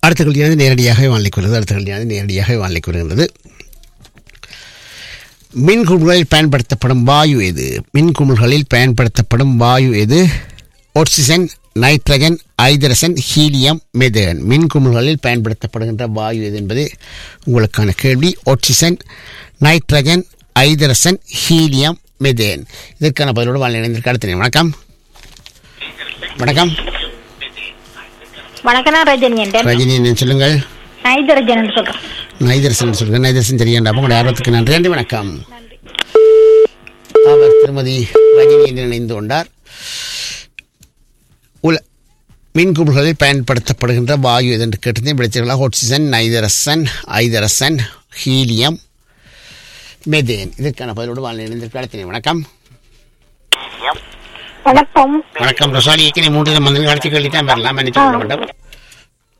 அடுத்த கல்யாணம் நேரடியாக வானிலைக்கு வருகிறது அடுத்த கல்யாணம் நேரடியாக வானிலைக்கு வருகின்றது மின்குமிழ்களில் பயன்படுத்தப்படும் வாயு எது மின்குமிழ்களில் பயன்படுத்தப்படும் வாயு எது oxygen nitrogen hydrogen helium methane மின்குமிழ்களில் பயன்படுத்தப்படுகின்ற வாயு எது என்பது உங்களுக்கான கேள்வி oxygen nitrogen hydrogen helium methane இதற்கான பதிலோடு வாழ் இணைந்திருக்க அடுத்த நேரம். வணக்கம் வணக்கம் வணக்கம் நான் ரஜினி என்றேன் ரஜினி என்ன சொல்லுங்கள் நைதரஜன் சொல்றேன் நைதரசன் சொல்லுங்க நைதரசன் சரியாண்டா உங்களுடைய ஆர்வத்துக்கு நன்றி நன்றி வணக்கம் அவர் திருமதி ரஜினி என்று இணைந்து கொண்டார் உல மின்குமிழ்களில் பயன்படுத்தப்படுகின்ற வாயு எது என்று கேட்டிருந்தேன் விளைச்சல்களாக ஆக்சிஜன் நைதரசன் ஐதரசன் ஹீலியம் மெதேன் இதற்கான பதிலோடு வாழ் இணைந்திருக்க அடுத்த வணக்கம் வணக்கம் வணக்கம் ரொசாலி ஏற்கனவே மூன்று மந்திரி கழிச்சு கேள்வி தான் வரலாம் மன்னிச்சு கொள்ள வேண்டும்